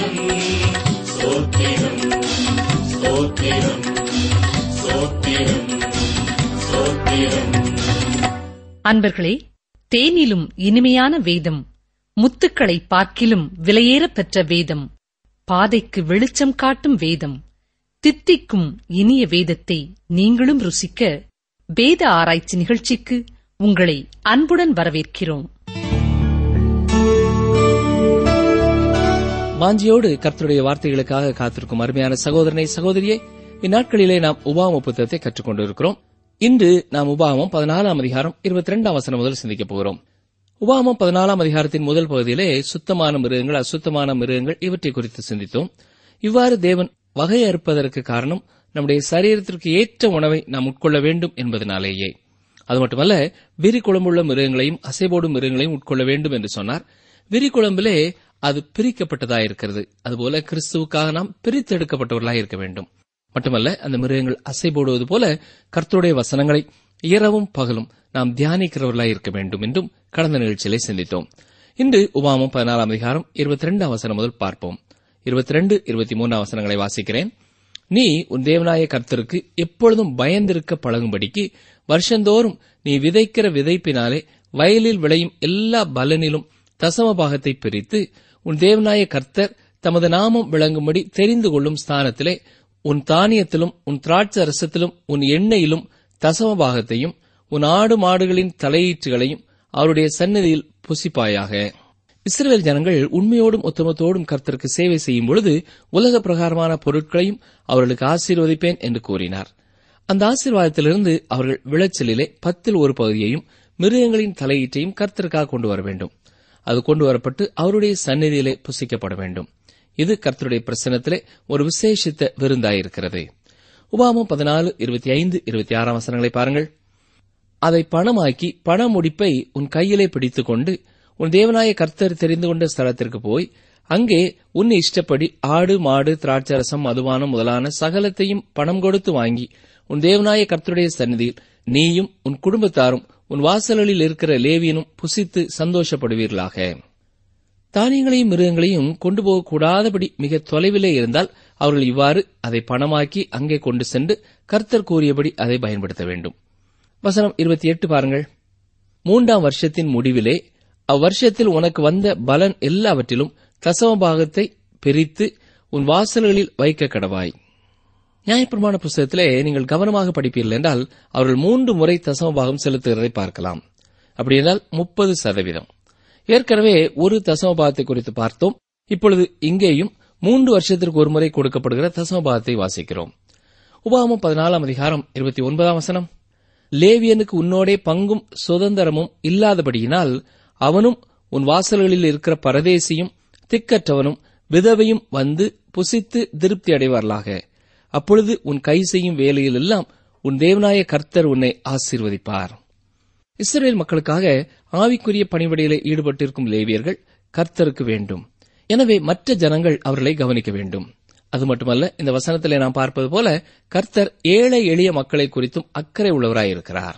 ஸ்தோத்திரம் ஸ்தோத்திரம் ஸ்தோத்திரம் ஸ்தோத்திரம் அன்பர்களே தேனிலும் இனிமையான வேதம் முத்துக்களை பார்க்கிலும் விலையேறப் பெற்ற வேதம் பாதைக்கு வெளிச்சம் காட்டும் வேதம் தித்திக்கும் இனிய வேதத்தை நீங்களும் ருசிக்க வேத ஆராய்ச்சி நிகழ்ச்சிக்கு உங்களை அன்புடன் வரவேற்கிறோம் வாஞ்சியோடு கர்த்தருடைய வார்த்தைகளுக்காக காத்திருக்கும் அருமையான சகோதரனை சகோதரியே இந்நாட்களிலே நாம் உபாம புத்தகத்தை கற்றுக்கொண்டிருக்கிறோம் இன்று நாம் உபாமம் பதினாலாம் அதிகாரம் இருபத்தி ரெண்டாம் வசனம் முதல் சிந்திக்கப் போகிறோம் உபாமம் பதினாலாம் அதிகாரத்தின் முதல் பகுதியிலே சுத்தமான மிருகங்கள் அசுத்தமான மிருகங்கள் இவற்றை குறித்து சிந்தித்தோம் இவ்வாறு தேவன் வகையறுப்பதற்கு காரணம் நம்முடைய சரீரத்திற்கு ஏற்ற உணவை நாம் உட்கொள்ள வேண்டும் என்பதனாலேயே அது மட்டுமல்ல விரி குழம்புள்ள மிருகங்களையும் அசைபோடும் மிருகங்களையும் உட்கொள்ள வேண்டும் என்று சொன்னார் விரி குழம்பிலே அது பிரிக்கப்பட்டதாக இருக்கிறது அதுபோல கிறிஸ்துவுக்காக நாம் பிரித்தெடுக்கப்பட்டவர்களாக இருக்க வேண்டும் மட்டுமல்ல அந்த மிருகங்கள் அசை போடுவது போல கர்த்தருடைய வசனங்களை இரவும் பகலும் நாம் தியானிக்கிறவர்களாக இருக்க வேண்டும் என்றும் கடந்த நிகழ்ச்சியிலே சிந்தித்தோம் இன்று உபாமம் பதினாலாம் அதிகாரம் இருபத்தி ரெண்டாம் வசனம் முதல் பார்ப்போம் இருபத்தி ரெண்டு இருபத்தி மூன்றாம் வசனங்களை வாசிக்கிறேன் நீ உன் தேவனாய கர்த்தருக்கு எப்பொழுதும் பயந்திருக்க பழகும்படிக்கு வருஷந்தோறும் நீ விதைக்கிற விதைப்பினாலே வயலில் விளையும் எல்லா பலனிலும் தசம பாகத்தை பிரித்து உன் தேவனாய கர்த்தர் தமது நாமம் விளங்கும்படி தெரிந்து கொள்ளும் ஸ்தானத்திலே உன் தானியத்திலும் உன் திராட்சை ரசத்திலும் உன் எண்ணெயிலும் தசம பாகத்தையும் உன் ஆடு மாடுகளின் தலையீற்றுகளையும் அவருடைய சந்நிதியில் புசிப்பாயாக இஸ்ரவேல் ஜனங்கள் உண்மையோடும் உத்தமத்தோடும் கர்த்தருக்கு சேவை செய்யும் பொழுது உலக பிரகாரமான பொருட்களையும் அவர்களுக்கு ஆசீர்வதிப்பேன் என்று கூறினார் அந்த ஆசீர்வாதத்திலிருந்து அவர்கள் விளைச்சலிலே பத்தில் ஒரு பகுதியையும் மிருகங்களின் தலையீற்றையும் கர்த்தருக்காக கொண்டு வர வேண்டும் அது கொண்டு வரப்பட்டு அவருடைய சந்நிதியிலே புசிக்கப்பட வேண்டும் இது கர்த்தருடைய பிரசனத்திலே ஒரு விசேஷித்த விருந்தாயிருக்கிறது உபாமம் பதினாலு இருபத்தி ஐந்து இருபத்தி ஆறாம் வசனங்களை பாருங்கள் அதை பணமாக்கி பண முடிப்பை உன் கையிலே பிடித்துக்கொண்டு உன் தேவனாய கர்த்தர் தெரிந்து கொண்ட ஸ்தலத்திற்கு போய் அங்கே உன் இஷ்டப்படி ஆடு மாடு திராட்சரசம் மதுபானம் முதலான சகலத்தையும் பணம் கொடுத்து வாங்கி உன் தேவனாய கர்த்தருடைய சந்நிதியில் நீயும் உன் குடும்பத்தாரும் உன் வாசல்களில் இருக்கிற லேவியனும் புசித்து சந்தோஷப்படுவீர்களாக தானியங்களையும் மிருகங்களையும் கொண்டு போகக்கூடாதபடி மிக தொலைவிலே இருந்தால் அவர்கள் இவ்வாறு அதை பணமாக்கி அங்கே கொண்டு சென்று கர்த்தர் கூறியபடி அதை பயன்படுத்த வேண்டும் வசனம் இருபத்தி எட்டு பாருங்கள் மூன்றாம் வருஷத்தின் முடிவிலே அவ்வருஷத்தில் உனக்கு வந்த பலன் எல்லாவற்றிலும் தசம பாகத்தை பிரித்து உன் வாசல்களில் வைக்க கடவாய் நியாயப்பிரமாண புஸ்தகத்திலே நீங்கள் கவனமாக படிப்பீர்கள் என்றால் அவர்கள் மூன்று முறை தசம பாகம் செலுத்துகிறதை பார்க்கலாம் அப்படி என்றால் முப்பது சதவீதம் ஏற்கனவே ஒரு தசம பாகத்தை குறித்து பார்த்தோம் இப்பொழுது இங்கேயும் மூன்று வருஷத்திற்கு ஒரு முறை கொடுக்கப்படுகிற தசம பாகத்தை வாசிக்கிறோம் உபாமம் பதினாலாம் அதிகாரம் இருபத்தி ஒன்பதாம் வசனம் லேவியனுக்கு உன்னோடே பங்கும் சுதந்திரமும் இல்லாதபடியினால் அவனும் உன் வாசல்களில் இருக்கிற பரதேசியும் திக்கற்றவனும் விதவையும் வந்து புசித்து திருப்தி அடைவார்களாக அப்பொழுது உன் கை செய்யும் வேலையில் எல்லாம் உன் தேவனாய கர்த்தர் உன்னை ஆசீர்வதிப்பார் இஸ்ரேல் மக்களுக்காக ஆவிக்குரிய பணிவிடையில ஈடுபட்டிருக்கும் லேவியர்கள் கர்த்தருக்கு வேண்டும் எனவே மற்ற ஜனங்கள் அவர்களை கவனிக்க வேண்டும் அது மட்டுமல்ல இந்த வசனத்திலே நாம் பார்ப்பது போல கர்த்தர் ஏழை எளிய மக்களை குறித்தும் அக்கறை உள்ளவராயிருக்கிறார்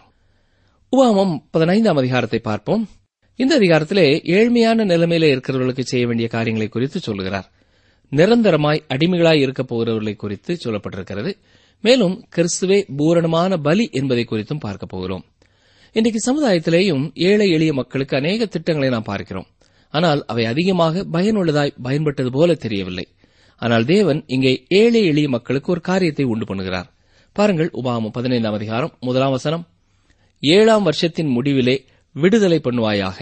உபாமம் பதினைந்தாம் அதிகாரத்தை பார்ப்போம் இந்த அதிகாரத்திலே ஏழ்மையான நிலைமையில இருக்கிறவர்களுக்கு செய்ய வேண்டிய காரியங்களை குறித்து சொல்லுகிறார் நிரந்தரமாய் அடிமைகளாய் இருக்கப் போகிறவர்களை குறித்து சொல்லப்பட்டிருக்கிறது மேலும் கிறிஸ்துவே பூரணமான பலி என்பதை குறித்தும் பார்க்க போகிறோம் இன்றைக்கு சமுதாயத்திலேயும் ஏழை எளிய மக்களுக்கு அநேக திட்டங்களை நாம் பார்க்கிறோம் ஆனால் அவை அதிகமாக பயனுள்ளதாய் பயன்பட்டது போல தெரியவில்லை ஆனால் தேவன் இங்கே ஏழை எளிய மக்களுக்கு ஒரு காரியத்தை உண்டு பண்ணுகிறார் பாருங்கள் உபாமம் பதினைந்தாம் அதிகாரம் முதலாம் வசனம் ஏழாம் வருஷத்தின் முடிவிலே விடுதலை பண்ணுவாயாக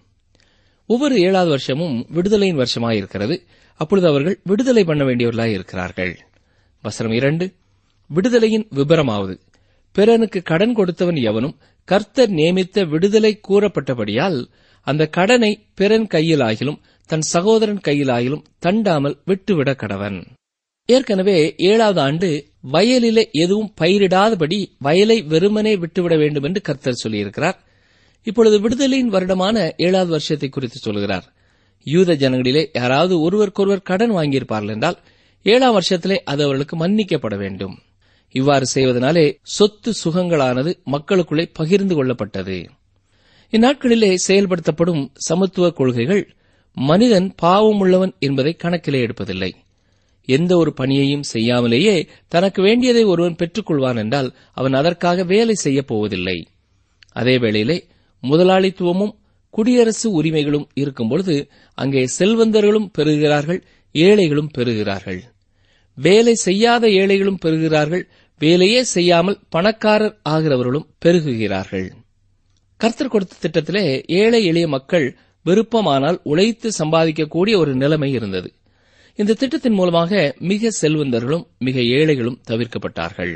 ஒவ்வொரு ஏழாவது வருஷமும் விடுதலையின் வருஷமாயிருக்கிறது அப்பொழுது அவர்கள் விடுதலை பண்ண வேண்டியவர்களாய் இருக்கிறார்கள் வசனம் இரண்டு விடுதலையின் விபரமாவது பிறனுக்கு கடன் கொடுத்தவன் எவனும் கர்த்தர் நியமித்த விடுதலை கூறப்பட்டபடியால் அந்த கடனை பிறன் கையிலாகிலும் தன் சகோதரன் கையிலாகிலும் தண்டாமல் விட்டுவிட கடவன் ஏற்கனவே ஏழாவது ஆண்டு வயலிலே எதுவும் பயிரிடாதபடி வயலை வெறுமனே விட்டுவிட வேண்டும் என்று கர்த்தர் சொல்லியிருக்கிறார் இப்பொழுது விடுதலையின் வருடமான ஏழாவது வருஷத்தை குறித்து சொல்கிறார் யூத ஜனங்களிலே யாராவது ஒருவருக்கொருவர் கடன் வாங்கியிருப்பார்கள் என்றால் ஏழாம் வருஷத்திலே அது அவர்களுக்கு மன்னிக்கப்பட வேண்டும் இவ்வாறு செய்வதனாலே சொத்து சுகங்களானது மக்களுக்குள்ளே பகிர்ந்து கொள்ளப்பட்டது இந்நாட்களிலே செயல்படுத்தப்படும் சமத்துவ கொள்கைகள் மனிதன் பாவம் உள்ளவன் என்பதை கணக்கிலே எடுப்பதில்லை எந்த ஒரு பணியையும் செய்யாமலேயே தனக்கு வேண்டியதை ஒருவன் பெற்றுக்கொள்வான் என்றால் அவன் அதற்காக வேலை செய்யப் போவதில்லை அதே வேளையிலே முதலாளித்துவமும் குடியரசு உரிமைகளும் இருக்கும்பொழுது அங்கே செல்வந்தர்களும் பெறுகிறார்கள் ஏழைகளும் பெறுகிறார்கள் வேலை செய்யாத ஏழைகளும் பெறுகிறார்கள் வேலையே செய்யாமல் பணக்காரர் ஆகிறவர்களும் பெருகுகிறார்கள் கர்த்தர் கொடுத்த திட்டத்திலே ஏழை எளிய மக்கள் விருப்பமானால் உழைத்து சம்பாதிக்கக்கூடிய ஒரு நிலைமை இருந்தது இந்த திட்டத்தின் மூலமாக மிக செல்வந்தர்களும் மிக ஏழைகளும் தவிர்க்கப்பட்டார்கள்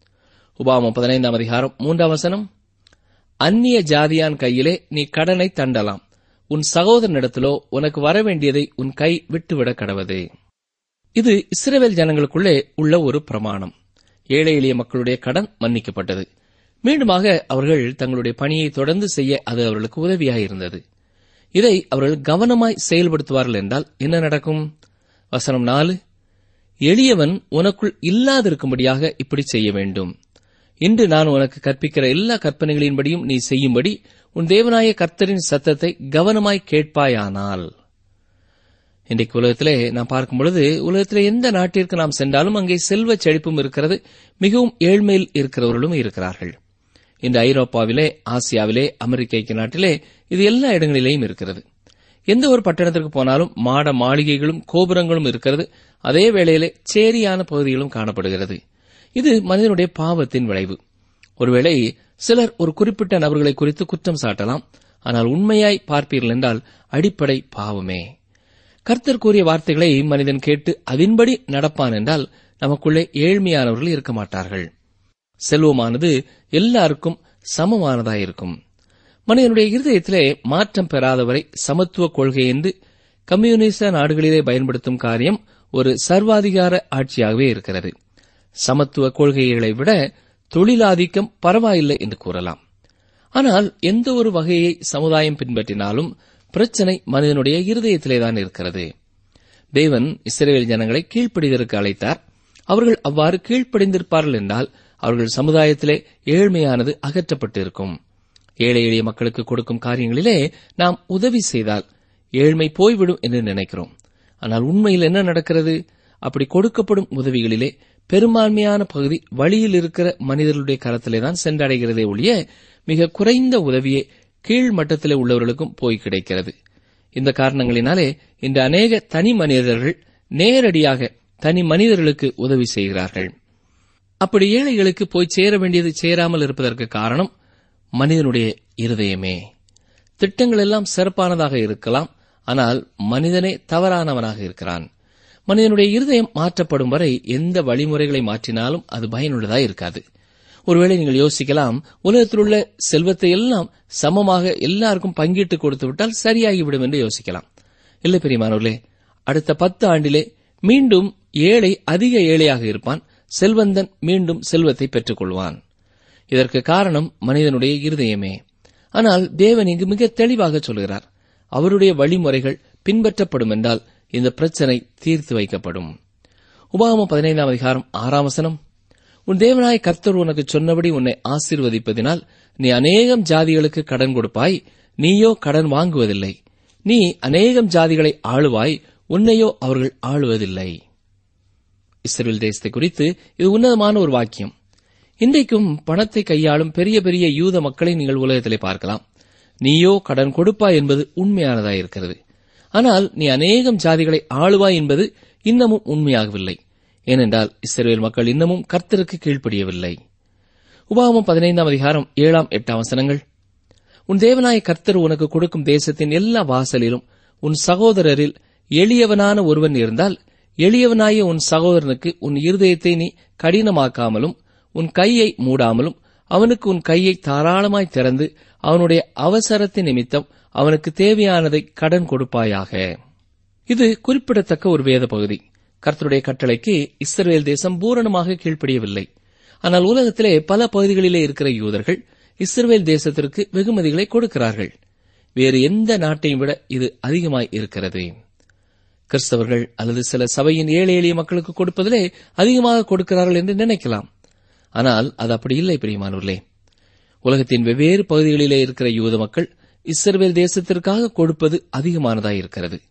உபாமம் பதினைந்தாம் அதிகாரம் மூன்றாம் வசனம் அந்நிய ஜாதியான் கையிலே நீ கடனை தண்டலாம் உன் சகோதரனிடத்திலோ உனக்கு வரவேண்டியதை உன் கை விட்டுவிட கடவது இது இஸ்ரவேல் ஜனங்களுக்குள்ளே உள்ள ஒரு பிரமாணம் ஏழை எளிய மக்களுடைய கடன் மன்னிக்கப்பட்டது மீண்டுமாக அவர்கள் தங்களுடைய பணியை தொடர்ந்து செய்ய அது அவர்களுக்கு உதவியாக இருந்தது இதை அவர்கள் கவனமாய் செயல்படுத்துவார்கள் என்றால் என்ன நடக்கும் வசனம் நாலு எளியவன் உனக்குள் இல்லாதிருக்கும்படியாக இப்படி செய்ய வேண்டும் இன்று நான் உனக்கு கற்பிக்கிற எல்லா கற்பனைகளின்படியும் நீ செய்யும்படி உன் தேவனாய கர்த்தரின் சத்தத்தை கவனமாய் கேட்பாயானால் இன்றைக்கு உலகத்திலே நாம் பார்க்கும் பொழுது உலகத்திலே எந்த நாட்டிற்கு நாம் சென்றாலும் அங்கே செல்வ செழிப்பும் இருக்கிறது மிகவும் ஏழ்மையில் இருக்கிறவர்களும் இருக்கிறார்கள் இந்த ஐரோப்பாவிலே ஆசியாவிலே அமெரிக்க ஐக்கிய நாட்டிலே இது எல்லா இடங்களிலேயும் இருக்கிறது எந்த ஒரு பட்டணத்திற்கு போனாலும் மாட மாளிகைகளும் கோபுரங்களும் இருக்கிறது அதே வேளையிலே சேரியான பகுதிகளும் காணப்படுகிறது இது மனிதனுடைய பாவத்தின் விளைவு ஒருவேளை சிலர் ஒரு குறிப்பிட்ட நபர்களை குறித்து குற்றம் சாட்டலாம் ஆனால் உண்மையாய் பார்ப்பீர்கள் என்றால் அடிப்படை பாவமே கர்த்தர் கூறிய வார்த்தைகளை மனிதன் கேட்டு அதன்படி நடப்பான் என்றால் நமக்குள்ளே ஏழ்மையானவர்கள் இருக்க மாட்டார்கள் செல்வமானது எல்லாருக்கும் சமமானதாயிருக்கும் மனிதனுடைய இருதயத்திலே மாற்றம் பெறாதவரை சமத்துவ கொள்கை என்று கம்யூனிச நாடுகளிலே பயன்படுத்தும் காரியம் ஒரு சர்வாதிகார ஆட்சியாகவே இருக்கிறது சமத்துவ கொள்கைகளை விட தொழிலாதிக்கம் பரவாயில்லை என்று கூறலாம் ஆனால் எந்த ஒரு வகையை சமுதாயம் பின்பற்றினாலும் பிரச்சனை மனிதனுடைய இருதயத்திலேதான் இருக்கிறது தேவன் இஸ்ரேல் ஜனங்களை கீழ்ப்படிதற்கு அழைத்தார் அவர்கள் அவ்வாறு கீழ்ப்படிந்திருப்பார்கள் என்றால் அவர்கள் சமுதாயத்திலே ஏழ்மையானது அகற்றப்பட்டிருக்கும் ஏழை எளிய மக்களுக்கு கொடுக்கும் காரியங்களிலே நாம் உதவி செய்தால் ஏழ்மை போய்விடும் என்று நினைக்கிறோம் ஆனால் உண்மையில் என்ன நடக்கிறது அப்படி கொடுக்கப்படும் உதவிகளிலே பெரும்பான்மையான பகுதி வழியில் இருக்கிற மனிதர்களுடைய கரத்திலே தான் சென்றடைகிறதே ஒழிய மிக குறைந்த உதவியே கீழ் மட்டத்திலே உள்ளவர்களுக்கும் போய் கிடைக்கிறது இந்த காரணங்களினாலே இன்று அநேக தனி மனிதர்கள் நேரடியாக தனி மனிதர்களுக்கு உதவி செய்கிறார்கள் அப்படி ஏழைகளுக்கு போய் சேர வேண்டியது சேராமல் இருப்பதற்கு காரணம் மனிதனுடைய இருதயமே திட்டங்கள் எல்லாம் சிறப்பானதாக இருக்கலாம் ஆனால் மனிதனே தவறானவனாக இருக்கிறான் மனிதனுடைய இருதயம் மாற்றப்படும் வரை எந்த வழிமுறைகளை மாற்றினாலும் அது பயனுள்ளதாக இருக்காது ஒருவேளை நீங்கள் யோசிக்கலாம் உலகத்தில் உள்ள செல்வத்தை எல்லாம் சமமாக எல்லாருக்கும் பங்கிட்டு கொடுத்து விட்டால் சரியாகிவிடும் என்று யோசிக்கலாம் இல்லை பெரியமானவர்களே அடுத்த பத்து ஆண்டிலே மீண்டும் ஏழை அதிக ஏழையாக இருப்பான் செல்வந்தன் மீண்டும் செல்வத்தை பெற்றுக் கொள்வான் இதற்கு காரணம் மனிதனுடைய இருதயமே ஆனால் தேவன் இங்கு மிக தெளிவாக சொல்கிறார் அவருடைய வழிமுறைகள் பின்பற்றப்படும் என்றால் இந்த பிரச்சனை தீர்த்து வைக்கப்படும் உபாகமம் பதினைந்தாம் அதிகாரம் ஆறாம் வசனம் உன் தேவனாய கர்த்தர் உனக்கு சொன்னபடி உன்னை ஆசீர்வதிப்பதினால் நீ அநேகம் ஜாதிகளுக்கு கடன் கொடுப்பாய் நீயோ கடன் வாங்குவதில்லை நீ அநேகம் ஜாதிகளை ஆளுவாய் உன்னையோ அவர்கள் ஆளுவதில்லை இஸ்ரேல் தேசத்தை குறித்து இது உன்னதமான ஒரு வாக்கியம் இன்றைக்கும் பணத்தை கையாளும் பெரிய பெரிய யூத மக்களை நீங்கள் உலகத்திலே பார்க்கலாம் நீயோ கடன் கொடுப்பாய் என்பது உண்மையானதாயிருக்கிறது ஆனால் நீ அநேகம் ஜாதிகளை ஆளுவாய் என்பது இன்னமும் உண்மையாகவில்லை ஏனென்றால் இஸ்ரேல் மக்கள் இன்னமும் கர்த்தருக்கு கீழ்ப்படியவில்லை உபாகமம் பதினைந்தாம் அதிகாரம் ஏழாம் எட்டாம் வசனங்கள் உன் தேவனாய கர்த்தர் உனக்கு கொடுக்கும் தேசத்தின் எல்லா வாசலிலும் உன் சகோதரரில் எளியவனான ஒருவன் இருந்தால் எளியவனாய உன் சகோதரனுக்கு உன் இருதயத்தை நீ கடினமாக்காமலும் உன் கையை மூடாமலும் அவனுக்கு உன் கையை தாராளமாய் திறந்து அவனுடைய அவசரத்தின் நிமித்தம் அவனுக்கு தேவையானதை கடன் கொடுப்பாயாக இது குறிப்பிடத்தக்க ஒரு வேத பகுதி கர்த்தருடைய கட்டளைக்கு இஸ்ரேல் தேசம் பூரணமாக கீழ்ப்படியவில்லை ஆனால் உலகத்திலே பல பகுதிகளிலே இருக்கிற யூதர்கள் இஸ்ரேல் தேசத்திற்கு வெகுமதிகளை கொடுக்கிறார்கள் வேறு எந்த நாட்டையும் விட இது அதிகமாய் இருக்கிறது கிறிஸ்தவர்கள் அல்லது சில சபையின் ஏழை எளிய மக்களுக்கு கொடுப்பதிலே அதிகமாக கொடுக்கிறார்கள் என்று நினைக்கலாம் ஆனால் அது அப்படி இல்லை பிரியமானவர்களே உலகத்தின் வெவ்வேறு பகுதிகளிலே இருக்கிற யூத மக்கள் இஸ்ரேல் தேசத்திற்காக கொடுப்பது அதிகமானதாய் இருக்கிறது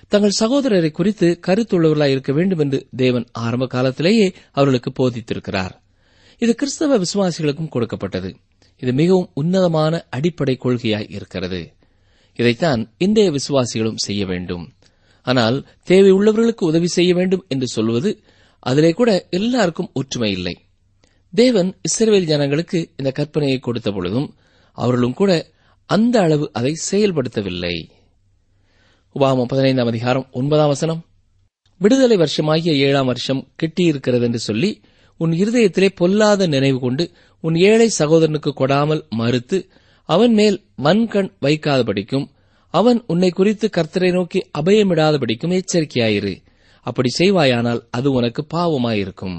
தங்கள் சகோதரரை குறித்து கருத்துள்ளவர்களாய் இருக்க வேண்டும் என்று தேவன் ஆரம்ப காலத்திலேயே அவர்களுக்கு போதித்திருக்கிறார் இது கிறிஸ்தவ விசுவாசிகளுக்கும் கொடுக்கப்பட்டது இது மிகவும் உன்னதமான அடிப்படை கொள்கையாய் இருக்கிறது இதைத்தான் இன்றைய விசுவாசிகளும் செய்ய வேண்டும் ஆனால் தேவை உள்ளவர்களுக்கு உதவி செய்ய வேண்டும் என்று சொல்வது அதிலே கூட எல்லாருக்கும் ஒற்றுமை இல்லை தேவன் இஸ்ரவேல் ஜனங்களுக்கு இந்த கற்பனையை கொடுத்த பொழுதும் அவர்களும் கூட அந்த அளவு அதை செயல்படுத்தவில்லை உபாமம் பதினைந்தாம் அதிகாரம் ஒன்பதாம் வசனம் விடுதலை வருஷமாகிய ஏழாம் வருஷம் கெட்டியிருக்கிறது என்று சொல்லி உன் இருதயத்திலே பொல்லாத நினைவு கொண்டு உன் ஏழை சகோதரனுக்கு கொடாமல் மறுத்து அவன் மேல் வன்கண் வைக்காதபடிக்கும் அவன் உன்னை குறித்து கர்த்தரை நோக்கி அபயமிடாதபடிக்கும் எச்சரிக்கையாயிரு அப்படி செய்வாயானால் அது உனக்கு பாவமாயிருக்கும்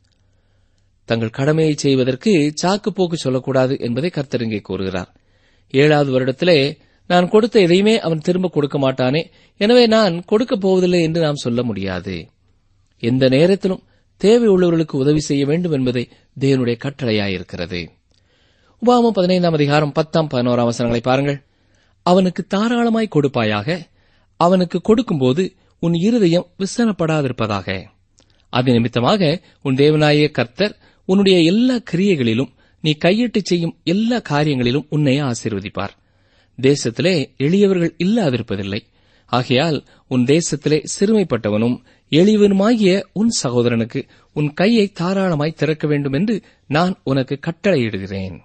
தங்கள் கடமையை செய்வதற்கு சாக்கு போக்கு சொல்லக்கூடாது என்பதை கர்த்தர் இங்கே கூறுகிறார் ஏழாவது வருடத்திலே நான் கொடுத்த எதையுமே அவன் திரும்ப கொடுக்க மாட்டானே எனவே நான் கொடுக்கப் போவதில்லை என்று நாம் சொல்ல முடியாது எந்த நேரத்திலும் தேவை உள்ளவர்களுக்கு உதவி செய்ய வேண்டும் என்பதை தேவனுடைய கட்டளையாயிருக்கிறது உபாமம் பதினைந்தாம் அதிகாரம் பத்தாம் பதினோராம் வசனங்களை பாருங்கள் அவனுக்கு தாராளமாய் கொடுப்பாயாக அவனுக்கு கொடுக்கும்போது உன் இருதயம் விசனப்படாதிருப்பதாக அது நிமித்தமாக உன் தேவனாய கர்த்தர் உன்னுடைய எல்லா கிரியைகளிலும் நீ கையிட்டு செய்யும் எல்லா காரியங்களிலும் உன்னை ஆசீர்வதிப்பார் தேசத்திலே எளியவர்கள் இல்லாதிருப்பதில்லை ஆகையால் உன் தேசத்திலே சிறுமைப்பட்டவனும் எளியவனுமாகிய உன் சகோதரனுக்கு உன் கையை தாராளமாய் திறக்க வேண்டும் என்று நான் உனக்கு கட்டளையிடுகிறேன்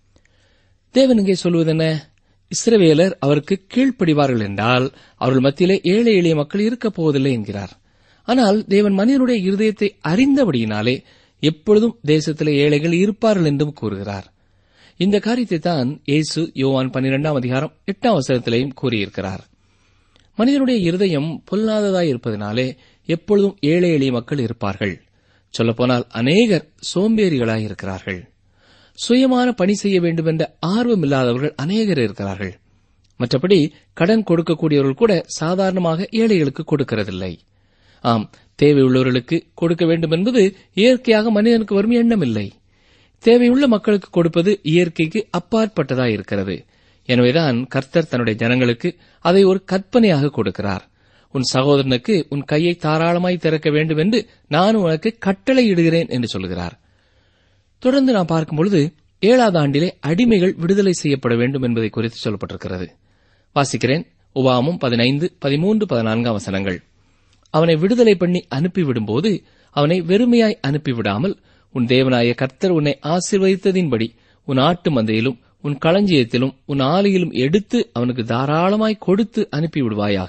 தேவன் இங்கே சொல்வதென்ன இஸ்ரவேலர் அவருக்கு கீழ்ப்படிவார்கள் என்றால் அவர்கள் மத்தியிலே ஏழை எளிய மக்கள் இருக்கப் போவதில்லை என்கிறார் ஆனால் தேவன் மனிதனுடைய இருதயத்தை அறிந்தபடியினாலே எப்பொழுதும் தேசத்திலே ஏழைகள் இருப்பார்கள் என்றும் கூறுகிறார் இந்த காரியத்தை தான் இயேசு யோவான் பன்னிரெண்டாம் அதிகாரம் எட்டாம் வசனத்திலேயும் கூறியிருக்கிறார் மனிதனுடைய இருதயம் பொல்லாததாய் இருப்பதனாலே எப்பொழுதும் ஏழை எளிய மக்கள் இருப்பார்கள் சொல்லப்போனால் அநேகர் சோம்பேறிகளாய் இருக்கிறார்கள் சுயமான பணி செய்ய வேண்டும் என்ற ஆர்வமில்லாதவர்கள் அநேகர் இருக்கிறார்கள் மற்றபடி கடன் கொடுக்கக்கூடியவர்கள் கூட சாதாரணமாக ஏழைகளுக்கு கொடுக்கிறதில்லை ஆம் தேவையுள்ளவர்களுக்கு கொடுக்க வேண்டும் என்பது இயற்கையாக மனிதனுக்கு வரும் எண்ணமில்லை தேவையுள்ள மக்களுக்கு கொடுப்பது இயற்கைக்கு அப்பாற்பட்டதாய் இருக்கிறது எனவேதான் கர்த்தர் தன்னுடைய ஜனங்களுக்கு அதை ஒரு கற்பனையாக கொடுக்கிறார் உன் சகோதரனுக்கு உன் கையை தாராளமாய் திறக்க வேண்டும் என்று நான் உனக்கு கட்டளையிடுகிறேன் என்று சொல்கிறார் தொடர்ந்து நாம் பார்க்கும்பொழுது ஏழாவது ஆண்டிலே அடிமைகள் விடுதலை செய்யப்பட வேண்டும் என்பதை குறித்து சொல்லப்பட்டிருக்கிறது வாசிக்கிறேன் உபாமும் பதினைந்து பதிமூன்று பதினான்காம் வசனங்கள் அவனை விடுதலை பண்ணி அனுப்பிவிடும்போது அவனை வெறுமையாய் அனுப்பிவிடாமல் உன் தேவனாய கர்த்தர் உன்னை ஆசீர்வதித்ததின்படி உன் ஆட்டு மந்தையிலும் உன் களஞ்சியத்திலும் உன் ஆலையிலும் எடுத்து அவனுக்கு தாராளமாய் கொடுத்து அனுப்பிவிடுவாயாக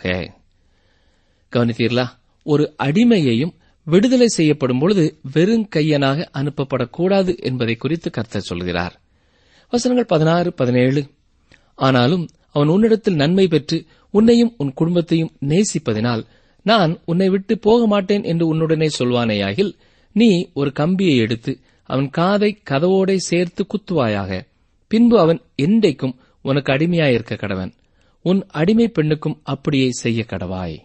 கவனித்தீர்களா ஒரு அடிமையையும் விடுதலை செய்யப்படும் பொழுது வெறும் கையனாக அனுப்பப்படக்கூடாது என்பதை குறித்து கர்த்தர் சொல்கிறார் வசனங்கள் பதினாறு பதினேழு ஆனாலும் அவன் உன்னிடத்தில் நன்மை பெற்று உன்னையும் உன் குடும்பத்தையும் நேசிப்பதினால் நான் உன்னை விட்டு போக மாட்டேன் என்று உன்னுடனே சொல்வானேயாகில் நீ ஒரு கம்பியை எடுத்து அவன் காதை கதவோடே சேர்த்து குத்துவாயாக பின்பு அவன் என்றைக்கும் உனக்கு அடிமையாயிருக்க கடவன் உன் அடிமை பெண்ணுக்கும் அப்படியே செய்ய கடவாய்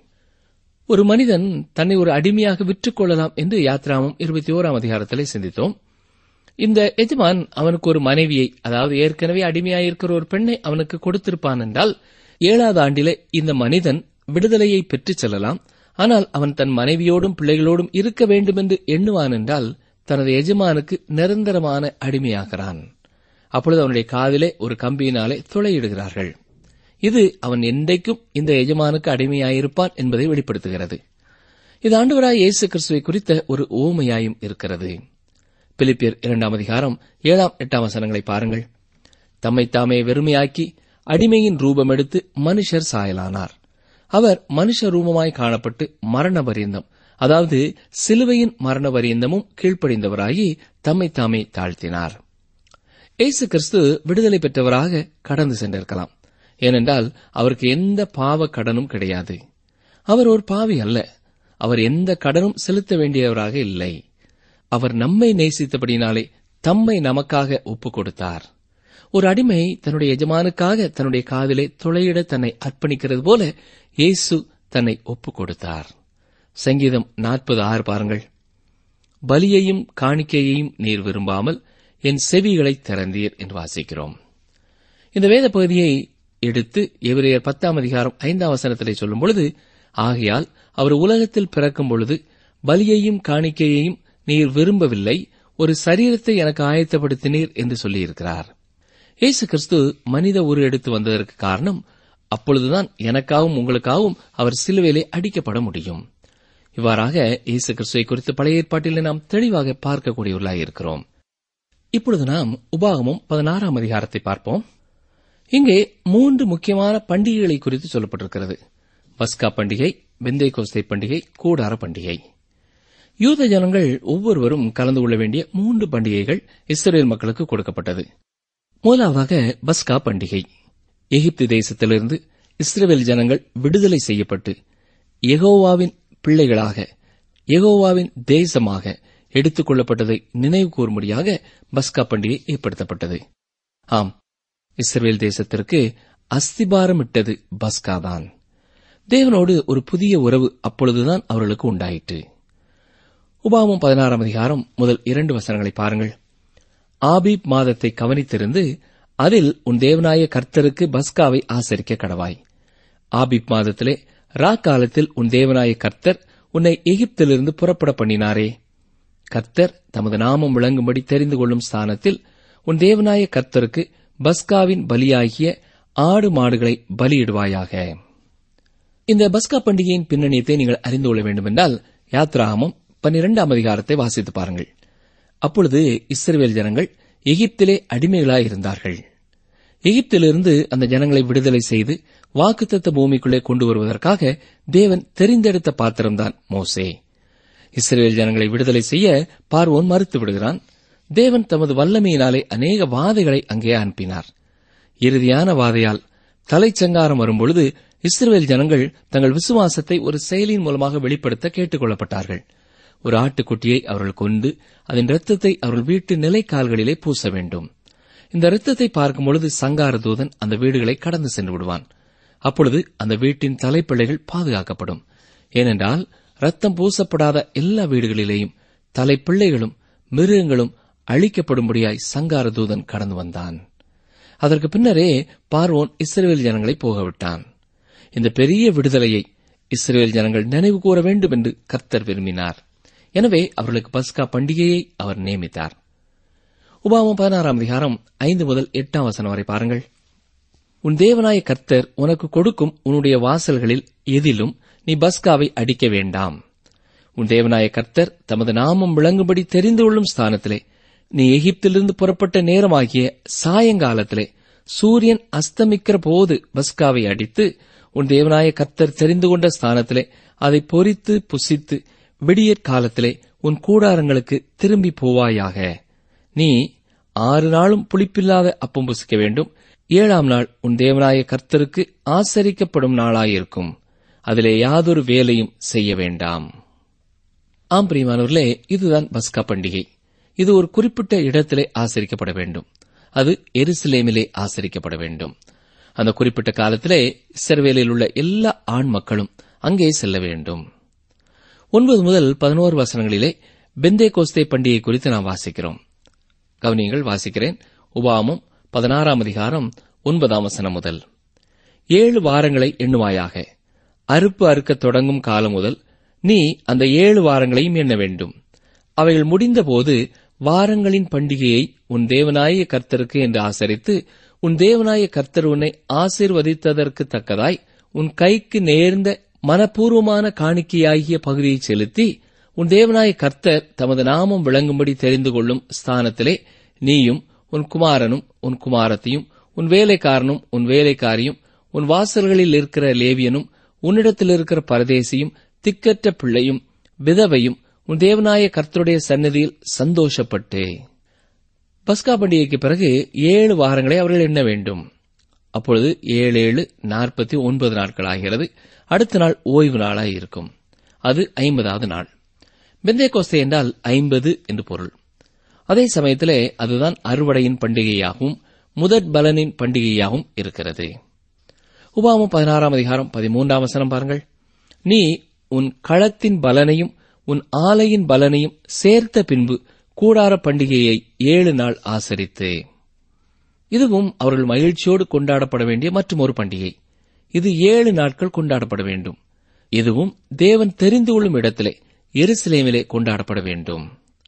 ஒரு மனிதன் தன்னை ஒரு அடிமையாக விற்றுக் கொள்ளலாம் என்று யாத்ராமம் இருபத்தி ஓராம் அதிகாரத்திலே சிந்தித்தோம் இந்த எஜமான் அவனுக்கு ஒரு மனைவியை அதாவது ஏற்கனவே அடிமையாயிருக்கிற ஒரு பெண்ணை அவனுக்கு கொடுத்திருப்பான் என்றால் ஏழாவது ஆண்டிலே இந்த மனிதன் விடுதலையை பெற்றுச் செல்லலாம் ஆனால் அவன் தன் மனைவியோடும் பிள்ளைகளோடும் இருக்க வேண்டும் என்று எண்ணுவான் என்றால் தனது எஜமானுக்கு நிரந்தரமான அடிமையாகிறான் அப்பொழுது அவனுடைய காதிலே ஒரு கம்பியினாலே துளையிடுகிறார்கள் இது அவன் என்றைக்கும் இந்த எஜமானுக்கு அடிமையாயிருப்பான் என்பதை வெளிப்படுத்துகிறது இது ஆண்டவராய் இயேசு கிறிஸ்துவை குறித்த ஒரு ஓமையாயும் இருக்கிறது பிலிப்பியர் இரண்டாம் அதிகாரம் ஏழாம் எட்டாம் வசனங்களை பாருங்கள் தம்மை தாமே வெறுமையாக்கி அடிமையின் ரூபம் எடுத்து மனுஷர் சாயலானார் அவர் மனுஷ ரூபமாய் காணப்பட்டு மரண பரியந்தம் அதாவது சிலுவையின் மரண பரியந்தமும் கீழ்ப்படிந்தவராகி தம்மை தாமே தாழ்த்தினார் இயேசு கிறிஸ்து விடுதலை பெற்றவராக கடந்து சென்றிருக்கலாம் ஏனென்றால் அவருக்கு எந்த பாவ கடனும் கிடையாது அவர் ஒரு பாவி அல்ல அவர் எந்த கடனும் செலுத்த வேண்டியவராக இல்லை அவர் நம்மை நேசித்தபடினாலே தம்மை நமக்காக ஒப்புக் கொடுத்தார் ஒரு அடிமை தன்னுடைய எஜமானுக்காக தன்னுடைய காதிலே துளையிட தன்னை அர்ப்பணிக்கிறது போல இயேசு தன்னை ஒப்புக் கொடுத்தார் சங்கீதம் நாற்பது ஆறு பாருங்கள் பலியையும் காணிக்கையையும் நீர் விரும்பாமல் என் செவிகளை திறந்தீர் என்று வாசிக்கிறோம் இந்த வேத பகுதியை எடுத்து எபிரேயர் பத்தாம் அதிகாரம் ஐந்தாம் வசனத்திலே சொல்லும் பொழுது ஆகையால் அவர் உலகத்தில் பிறக்கும் பொழுது பலியையும் காணிக்கையையும் நீர் விரும்பவில்லை ஒரு சரீரத்தை எனக்கு ஆயத்தப்படுத்தினீர் என்று சொல்லியிருக்கிறார் இயேசு கிறிஸ்து மனித உரு எடுத்து வந்ததற்கு காரணம் அப்பொழுதுதான் எனக்காகவும் உங்களுக்காகவும் அவர் சிலுவையிலே அடிக்கப்பட முடியும் இவ்வாறாக இயேசு கிறிஸ்துவை குறித்து பழைய ஏற்பாட்டிலே நாம் தெளிவாக பார்க்கக்கூடியவர்களாக இருக்கிறோம் இப்பொழுது நாம் உபாகமும் பதினாறாம் அதிகாரத்தை பார்ப்போம் இங்கே மூன்று முக்கியமான பண்டிகைகளை குறித்து சொல்லப்பட்டிருக்கிறது பஸ்கா பண்டிகை வெந்தய கோஸ்தை பண்டிகை கூடார பண்டிகை யூத ஜனங்கள் ஒவ்வொருவரும் கலந்து கொள்ள வேண்டிய மூன்று பண்டிகைகள் இஸ்ரேல் மக்களுக்கு கொடுக்கப்பட்டது முதலாவதாக பஸ்கா பண்டிகை எகிப்து தேசத்திலிருந்து இஸ்ரேல் ஜனங்கள் விடுதலை செய்யப்பட்டு யெகோவாவின் பிள்ளைகளாக யெகோவாவின் தேசமாக எடுத்துக் கொள்ளப்பட்டதை நினைவு கூறும்படியாக பஸ்கா பண்டிகை ஏற்படுத்தப்பட்டது ஆம் இஸ்ரேல் தேசத்திற்கு அஸ்திபாரமிட்டது பஸ்காதான் தேவனோடு ஒரு புதிய உறவு அப்பொழுதுதான் அவர்களுக்கு உண்டாயிற்று உபாமம் பதினாறாம் அதிகாரம் முதல் இரண்டு வசனங்களை பாருங்கள் ஆபீப் மாதத்தை கவனித்திருந்து அதில் உன் தேவனாய கர்த்தருக்கு பஸ்காவை ஆசரிக்க கடவாய் ஆபீப் மாதத்திலே ரா காலத்தில் உன் தேவனாய கர்த்தர் உன்னை எகிப்திலிருந்து புறப்பட பண்ணினாரே கர்த்தர் தமது நாமம் விளங்கும்படி தெரிந்து கொள்ளும் ஸ்தானத்தில் உன் தேவனாய கர்த்தருக்கு பஸ்காவின் பலியாகிய ஆடு மாடுகளை பலியிடுவாயாக இந்த பஸ்கா பண்டிகையின் பின்னணியத்தை நீங்கள் அறிந்து கொள்ள வேண்டுமென்றால் யாத்ராகமம் பன்னிரெண்டாம் அதிகாரத்தை வாசித்து பாருங்கள் அப்பொழுது இஸ்ரவேல் ஜனங்கள் எகிப்திலே அடிமைகளாய் இருந்தார்கள் எகிப்திலிருந்து அந்த ஜனங்களை விடுதலை செய்து வாக்குத்தத்த பூமிக்குள்ளே கொண்டு வருவதற்காக தேவன் தெரிந்தெடுத்த பாத்திரம்தான் மோசே இஸ்ரேல் ஜனங்களை விடுதலை செய்ய பார்வோன் மறுத்து விடுகிறான் தேவன் தமது வல்லமையினாலே அநேக வாதைகளை அங்கே அனுப்பினார் இறுதியான வாதையால் தலைச்சங்காரம் வரும்பொழுது இஸ்ரேல் ஜனங்கள் தங்கள் விசுவாசத்தை ஒரு செயலின் மூலமாக வெளிப்படுத்த கேட்டுக் கொள்ளப்பட்டார்கள் ஒரு ஆட்டுக்குட்டியை அவர்கள் கொண்டு அதன் இரத்தத்தை அவர்கள் வீட்டு நிலைக்கால்களிலே பூச வேண்டும் இந்த இரத்தத்தை பார்க்கும் பொழுது சங்கார தூதன் அந்த வீடுகளை கடந்து சென்று விடுவான் அப்பொழுது அந்த வீட்டின் தலைப்பிள்ளைகள் பாதுகாக்கப்படும் ஏனென்றால் ரத்தம் பூசப்படாத எல்லா வீடுகளிலேயும் தலைப்பிள்ளைகளும் மிருகங்களும் அழிக்கப்படும்படியாய் சங்கார தூதன் கடந்து வந்தான் அதற்கு பின்னரே பார்வோன் இஸ்ரேல் ஜனங்களை போகவிட்டான் இந்த பெரிய விடுதலையை இஸ்ரேல் ஜனங்கள் நினைவு கூற வேண்டும் என்று கர்த்தர் விரும்பினார் எனவே அவர்களுக்கு பஸ்கா பண்டிகையை அவர் நியமித்தார் உபாமம் பதினாறாம் அதிகாரம் ஐந்து முதல் எட்டாம் வசனம் வரை பாருங்கள் உன் தேவனாய கர்த்தர் உனக்கு கொடுக்கும் உன்னுடைய வாசல்களில் எதிலும் நீ பஸ்காவை அடிக்க வேண்டாம் உன் தேவனாய கர்த்தர் தமது நாமம் விளங்கும்படி தெரிந்து கொள்ளும் ஸ்தானத்திலே நீ எகிப்திலிருந்து புறப்பட்ட நேரமாகிய சாயங்காலத்திலே சூரியன் அஸ்தமிக்கிற போது பஸ்காவை அடித்து உன் தேவனாய கர்த்தர் தெரிந்து கொண்ட ஸ்தானத்திலே அதை பொறித்து புசித்து விடியற் காலத்திலே உன் கூடாரங்களுக்கு திரும்பி போவாயாக நீ ஆறு நாளும் புளிப்பில்லாத அப்பம் புசிக்க வேண்டும் ஏழாம் நாள் உன் தேவனாய கர்த்தருக்கு ஆசரிக்கப்படும் நாளாயிருக்கும் அதிலே யாதொரு வேலையும் செய்ய வேண்டாம் ஆம் பிரியமானவர்களே இதுதான் பஸ்கா பண்டிகை இது ஒரு குறிப்பிட்ட இடத்திலே ஆசரிக்கப்பட வேண்டும் அது எருசலேமிலே ஆசரிக்கப்பட வேண்டும் அந்த குறிப்பிட்ட காலத்திலே இஸ்ரவேலில் உள்ள எல்லா ஆண் மக்களும் அங்கே செல்ல வேண்டும் ஒன்பது முதல் பதினோரு வசனங்களிலே பெந்தே கோஸ்தே பண்டிகை குறித்து நாம் வாசிக்கிறோம் கவனியங்கள் வாசிக்கிறேன் உபாமம் பதினாறாம் அதிகாரம் ஒன்பதாம் வசனம் முதல் ஏழு வாரங்களை எண்ணுவாயாக அறுப்பு அறுக்கத் தொடங்கும் காலம் முதல் நீ அந்த ஏழு வாரங்களையும் எண்ண வேண்டும் அவைகள் முடிந்தபோது வாரங்களின் பண்டிகையை உன் தேவனாய கர்த்தருக்கு என்று ஆசரித்து உன் தேவனாய கர்த்தர் உன்னை ஆசீர்வதித்ததற்கு தக்கதாய் உன் கைக்கு நேர்ந்த மனப்பூர்வமான காணிக்கையாகிய பகுதியை செலுத்தி உன் தேவனாய கர்த்தர் தமது நாமம் விளங்கும்படி தெரிந்து கொள்ளும் ஸ்தானத்திலே நீயும் உன் குமாரனும் உன் குமாரத்தையும் உன் வேலைக்காரனும் உன் வேலைக்காரியும் உன் வாசல்களில் இருக்கிற லேவியனும் உன்னிடத்தில் இருக்கிற பரதேசியும் திக்கற்ற பிள்ளையும் விதவையும் உன் தேவனாய கர்த்தருடைய சந்நிதியில் சந்தோஷப்பட்டு பஸ்கா பண்டிகைக்கு பிறகு ஏழு வாரங்களை அவர்கள் எண்ண வேண்டும் அப்பொழுது ஏழு ஏழு நாற்பத்தி ஒன்பது நாட்கள் ஆகிறது அடுத்த நாள் ஓய்வு நாளாய் இருக்கும் அது ஐம்பதாவது நாள் பெந்தே கோஸ்தே என்றால் ஐம்பது என்று பொருள் அதே சமயத்திலே அதுதான் அறுவடையின் பண்டிகையாகவும் முதற் பலனின் பண்டிகையாகவும் இருக்கிறது உபாமம் பதினாறாம் அதிகாரம் பதிமூன்றாம் வசனம் பாருங்கள் நீ உன் களத்தின் பலனையும் உன் ஆலையின் பலனையும் சேர்த்த பின்பு கூடார பண்டிகையை ஏழு நாள் ஆசரித்து இதுவும் அவர்கள் மகிழ்ச்சியோடு கொண்டாடப்பட வேண்டிய மற்றும் ஒரு பண்டிகை இது ஏழு நாட்கள் கொண்டாடப்பட வேண்டும் இதுவும் தேவன் தெரிந்து கொள்ளும் இடத்திலே எருசலேமிலே கொண்டாடப்பட வேண்டும்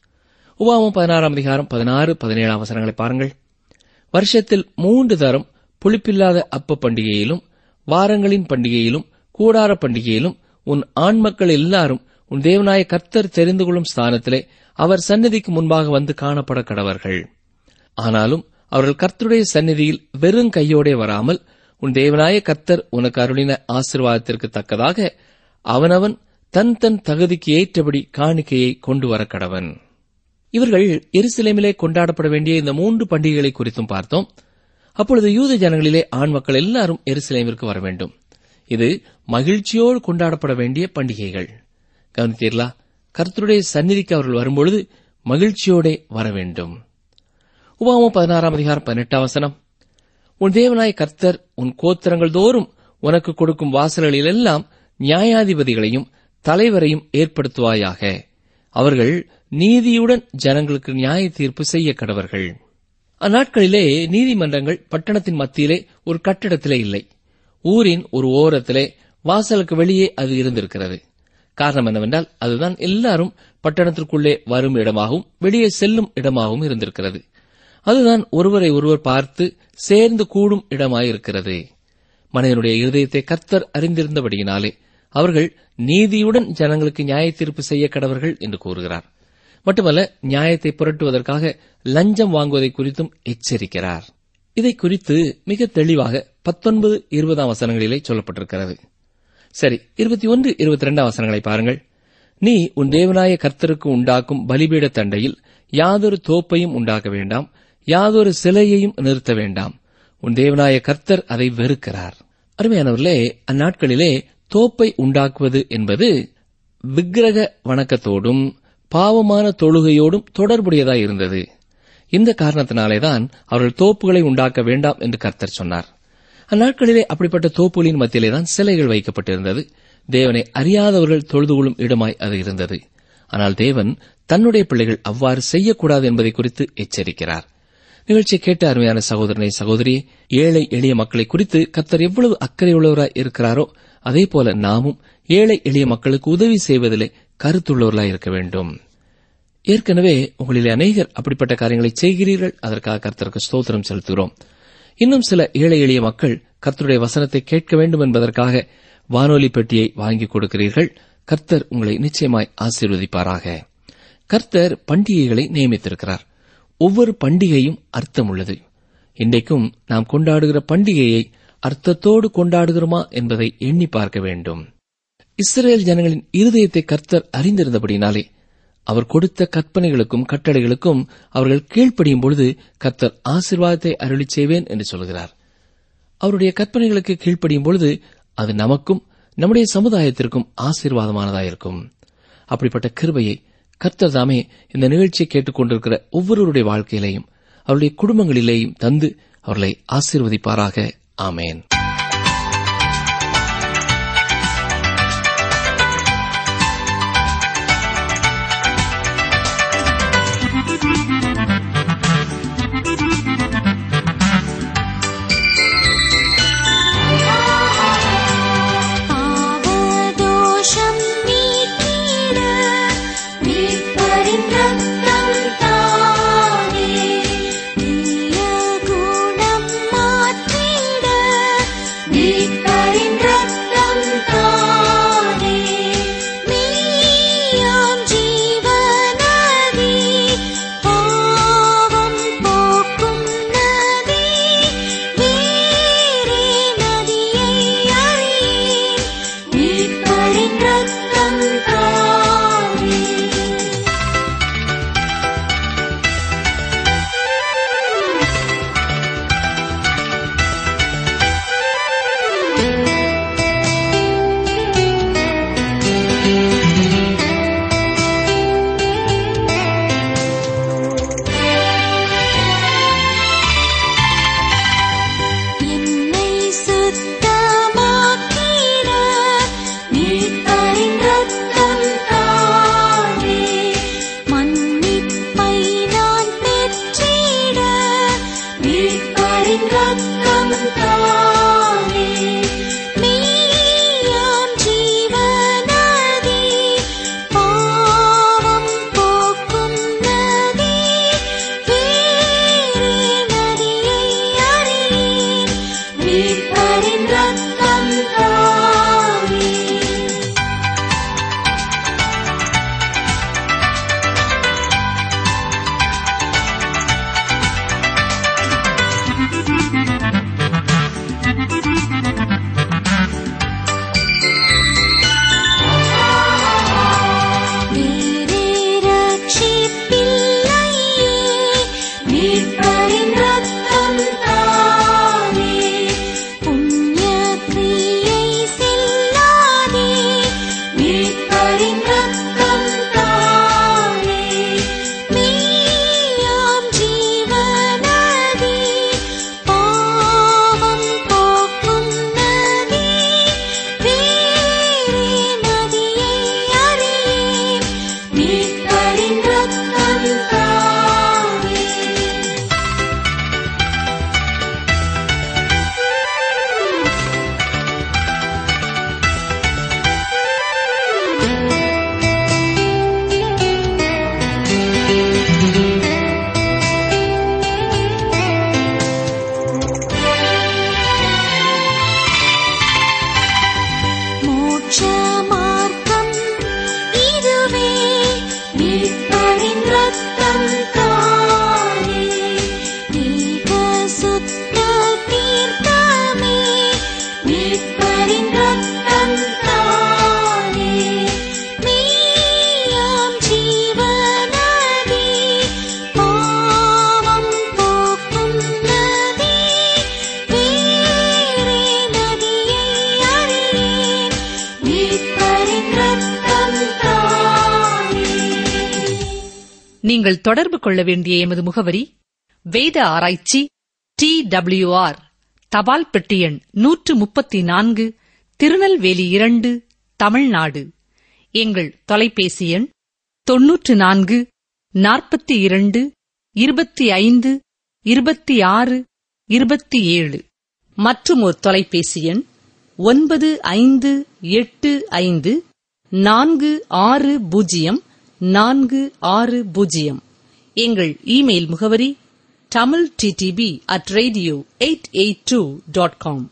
உபாமம் பதினாறாம் அதிகாரம் பதினாறு பதினேழாம் வசனங்களை பாருங்கள் வருஷத்தில் மூன்று தரம் புளிப்பில்லாத அப்ப பண்டிகையிலும் வாரங்களின் பண்டிகையிலும் கூடார பண்டிகையிலும் உன் ஆண் மக்கள் எல்லாரும் உன் தேவனாய கர்த்தர் தெரிந்து கொள்ளும் ஸ்தானத்திலே அவர் சந்நிதிக்கு முன்பாக வந்து காணப்பட கடவர்கள் ஆனாலும் அவர்கள் கர்த்தருடைய சந்நிதியில் வெறும் கையோடே வராமல் உன் தேவனாய கர்த்தர் உனக்கு அருளின ஆசீர்வாதத்திற்கு தக்கதாக அவனவன் தன் தன் தகுதிக்கு ஏற்றபடி காணிக்கையை கொண்டு வர கடவன் இவர்கள் எருசலேமிலே கொண்டாடப்பட வேண்டிய இந்த மூன்று பண்டிகைகளை குறித்தும் பார்த்தோம் அப்பொழுது யூத ஜனங்களிலே ஆண் மக்கள் எல்லாரும் எருசலேமிற்கு வர வேண்டும் இது மகிழ்ச்சியோடு கொண்டாடப்பட வேண்டிய பண்டிகைகள் கவனித்தீர்களா கர்த்தருடைய சந்நிதிக்கு அவர்கள் வரும்பொழுது மகிழ்ச்சியோடே வர வேண்டும் உபாமம் பதினாறாம் அதிகாரம் பதினெட்டாம் வசனம் உன் தேவனாய கர்த்தர் உன் கோத்திரங்கள் தோறும் உனக்கு கொடுக்கும் வாசல்களிலெல்லாம் நியாயாதிபதிகளையும் தலைவரையும் ஏற்படுத்துவாயாக அவர்கள் நீதியுடன் ஜனங்களுக்கு நியாய தீர்ப்பு செய்ய கடவர்கள் அந்நாட்களிலே நீதிமன்றங்கள் பட்டணத்தின் மத்தியிலே ஒரு கட்டிடத்திலே இல்லை ஊரின் ஒரு ஓரத்திலே வாசலுக்கு வெளியே அது இருந்திருக்கிறது காரணம் என்னவென்றால் அதுதான் எல்லாரும் பட்டணத்திற்குள்ளே வரும் இடமாகவும் வெளியே செல்லும் இடமாகவும் இருந்திருக்கிறது அதுதான் ஒருவரை ஒருவர் பார்த்து சேர்ந்து கூடும் இடமாயிருக்கிறது மனிதனுடைய இருதயத்தை கர்த்தர் அறிந்திருந்தபடியினாலே அவர்கள் நீதியுடன் ஜனங்களுக்கு நியாய தீர்ப்பு செய்ய கடவர்கள் என்று கூறுகிறார் மட்டுமல்ல நியாயத்தை புரட்டுவதற்காக லஞ்சம் வாங்குவதை குறித்தும் எச்சரிக்கிறார் இதை குறித்து மிக தெளிவாக பத்தொன்பது இருபதாம் வசனங்களிலே சொல்லப்பட்டிருக்கிறது சரி இருபத்தி ஒன்று இருபத்தி ரெண்டாம் வசனங்களை பாருங்கள் நீ உன் தேவனாய கர்த்தருக்கு உண்டாக்கும் பலிபீட தண்டையில் யாதொரு தோப்பையும் உண்டாக்க வேண்டாம் யாதொரு சிலையையும் நிறுத்த வேண்டாம் உன் தேவனாய கர்த்தர் அதை வெறுக்கிறார் அருமையானவர்களே அந்நாட்களிலே தோப்பை உண்டாக்குவது என்பது விக்கிரக வணக்கத்தோடும் பாவமான தொழுகையோடும் தொடர்புடையதாய் இருந்தது இந்த காரணத்தினாலேதான் அவர்கள் தோப்புகளை உண்டாக்க வேண்டாம் என்று கர்த்தர் சொன்னார் அந்நாட்களிலே அப்படிப்பட்ட தோப்புகளின் மத்தியிலேதான் சிலைகள் வைக்கப்பட்டிருந்தது தேவனை அறியாதவர்கள் தொழுது கொள்ளும் இடமாய் அது இருந்தது ஆனால் தேவன் தன்னுடைய பிள்ளைகள் அவ்வாறு செய்யக்கூடாது என்பதை குறித்து எச்சரிக்கிறார் நிகழ்ச்சியை கேட்ட அருமையான சகோதரனை சகோதரி ஏழை எளிய மக்களை குறித்து கர்த்தர் எவ்வளவு அக்கறை உள்ளவராய் இருக்கிறாரோ அதே போல நாமும் ஏழை எளிய மக்களுக்கு உதவி செய்வதிலே கருத்துள்ளவர்களாய் இருக்க வேண்டும் ஏற்கனவே உங்களிலே அநேகர் அப்படிப்பட்ட காரியங்களை செய்கிறீர்கள் அதற்காக கர்த்தருக்கு ஸ்தோத்திரம் செலுத்துகிறோம் இன்னும் சில ஏழை எளிய மக்கள் கர்த்தருடைய வசனத்தை கேட்க வேண்டும் என்பதற்காக வானொலி பெட்டியை வாங்கி கொடுக்கிறீர்கள் கர்த்தர் உங்களை நிச்சயமாய் ஆசீர்வதிப்பாராக கர்த்தர் பண்டிகைகளை நியமித்திருக்கிறார் ஒவ்வொரு பண்டிகையும் அர்த்தம் உள்ளது இன்றைக்கும் நாம் கொண்டாடுகிற பண்டிகையை அர்த்தத்தோடு கொண்டாடுகிறோமா என்பதை எண்ணி பார்க்க வேண்டும் இஸ்ரேல் ஜனங்களின் இருதயத்தை கர்த்தர் அறிந்திருந்தபடினாலே அவர் கொடுத்த கற்பனைகளுக்கும் கட்டளைகளுக்கும் அவர்கள் கீழ்ப்படியும் பொழுது கர்த்தர் ஆசிர்வாதத்தை அருளிச் செய்வேன் என்று சொல்கிறார் அவருடைய கற்பனைகளுக்கு கீழ்ப்படியும் பொழுது அது நமக்கும் நம்முடைய சமுதாயத்திற்கும் ஆசீர்வாதமானதாயிருக்கும் அப்படிப்பட்ட கிருபையை கர்த்தர் தாமே இந்த நிகழ்ச்சியை கேட்டுக்கொண்டிருக்கிற ஒவ்வொருவருடைய வாழ்க்கையிலேயும் அவருடைய குடும்பங்களிலேயும் தந்து அவர்களை ஆசீர்வதிப்பாராக ஆமேன் பாவதோஷம் நீக்கிட மீட்பரின் ரத்தம் தானே தீய குணம் மாற்றிட நீங்கள் தொடர்பு கொள்ள வேண்டிய எமது முகவரி வேத ஆராய்ச்சி டி ஆர் தபால் பெட்டி எண் நூற்று முப்பத்தி நான்கு திருநெல்வேலி இரண்டு தமிழ்நாடு எங்கள் தொலைபேசி எண் தொன்னூற்று நான்கு நாற்பத்தி இரண்டு இருபத்தி ஐந்து இருபத்தி ஆறு இருபத்தி ஏழு மற்றும் ஒரு தொலைபேசி எண் ஒன்பது ஐந்து எட்டு ஐந்து நான்கு ஆறு பூஜ்ஜியம் நான்கு ஆறு பூஜ்ஜியம் எங்கள் இமெயில் முகவரி Tamil T D P at radio eight eight two dot com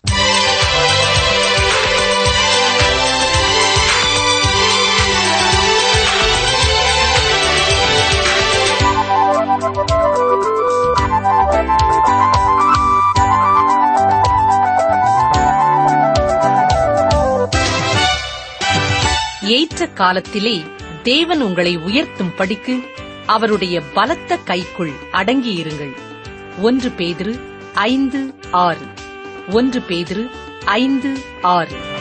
ஏற்ற காலத்திலே தேவன் உங்களை உயர்த்தும் படிக்கு அவருடைய பலத்த கைக்குள் அடங்கியிருங்கள் ஒன்று பேதிரு ஐந்து ஆறு ஒன்று பேதிரு ஐந்து ஆறு